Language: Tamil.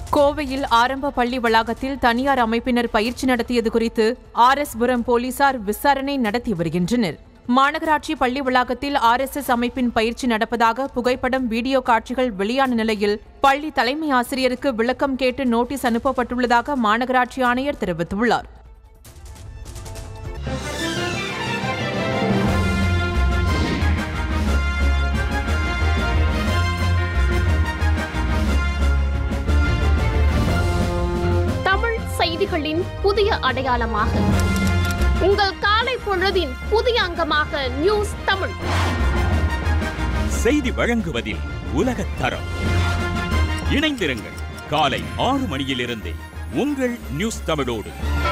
கோவையில் ஆரம்ப பள்ளி வளாகத்தில் தனியார் அமைப்பினர் பயிற்சி நடத்தியது குறித்து ஆர் எஸ் புரம் போலீசார் விசாரணை நடத்தி வருகின்றனர் மாநகராட்சி பள்ளி வளாகத்தில் ஆர் எஸ் எஸ் அமைப்பின் பயிற்சி நடப்பதாக புகைப்படம் வீடியோ காட்சிகள் வெளியான நிலையில் பள்ளி தலைமை ஆசிரியருக்கு விளக்கம் கேட்டு நோட்டீஸ் அனுப்பப்பட்டுள்ளதாக மாநகராட்சி ஆணையர் தெரிவித்துள்ளார் தமிழ் செய்திகளின் புதிய அடையாளமாக உங்கள் காலை பொழுதின் புதிய அங்கமாக நியூஸ் தமிழ் செய்தி வழங்குவதில் உலகத் தரம் இணைந்திருங்கள் காலை ஆறு மணியிலிருந்தே உங்கள் நியூஸ் தமிழோடு